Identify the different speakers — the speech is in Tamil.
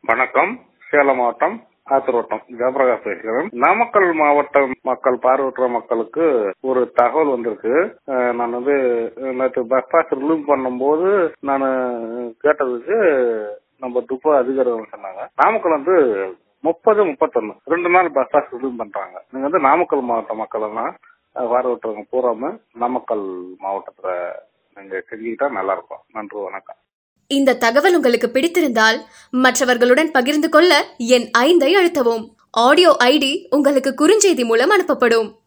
Speaker 1: வணக்கம் சேலம் மாவட்டம் ஆத்திரோட்டம் ஜெயபிரகாஷ் பேசுகிறேன் நாமக்கல் மாவட்ட மக்கள் பார்வையற்ற மக்களுக்கு ஒரு தகவல் வந்திருக்கு அஹ் நான் வந்து நேற்று பஸ் பாஸ் ரிலீவ் பண்ணும்போது நான் கேட்டதுக்கு நம்ம துப்பா அதிகாரிகள் சொன்னாங்க நாமக்கல் வந்து முப்பது முப்பத்தொன்னு ரெண்டு நாள் பஸ் பாஸ் ரிலீவ் பண்றாங்க நீங்க வந்து நாமக்கல் மாவட்ட மக்கள் எல்லாம் அஹ் பார்வையற்றவங்க பூராம நாமக்கல் மாவட்டத்துல நீங்க செஞ்சுக்கிட்டா நல்லா இருக்கும் நன்றி வணக்கம்
Speaker 2: இந்த தகவல் உங்களுக்கு பிடித்திருந்தால் மற்றவர்களுடன் பகிர்ந்து கொள்ள என் ஐந்தை அழுத்தவும் ஆடியோ ஐடி உங்களுக்கு குறுஞ்செய்தி மூலம் அனுப்பப்படும்